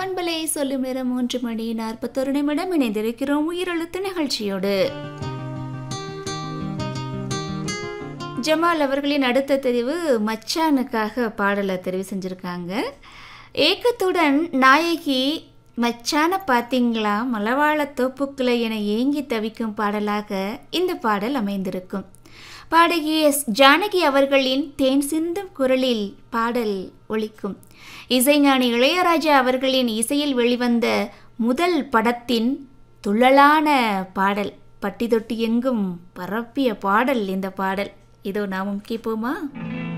பண்பலை சொல்லும் நேரம் மூன்று மணி நாற்பத்தொரு நிமிடம் இணைந்திருக்கிறோம் உயிரெழுத்து நிகழ்ச்சியோடு ஜமால் அவர்களின் அடுத்த தெரிவு மச்சானுக்காக பாடலை தெரிவு செஞ்சுருக்காங்க ஏக்கத்துடன் நாயகி மச்சான பார்த்தீங்களா மலவாள தோப்புக்களை என ஏங்கி தவிக்கும் பாடலாக இந்த பாடல் அமைந்திருக்கும் பாடகி எஸ் ஜானகி அவர்களின் தேன் சிந்தும் குரலில் பாடல் ஒலிக்கும் இசைஞானி இளையராஜா அவர்களின் இசையில் வெளிவந்த முதல் படத்தின் துள்ளலான பாடல் பட்டி தொட்டி எங்கும் பரப்பிய பாடல் இந்த பாடல் இதோ நாமும் கேட்போமா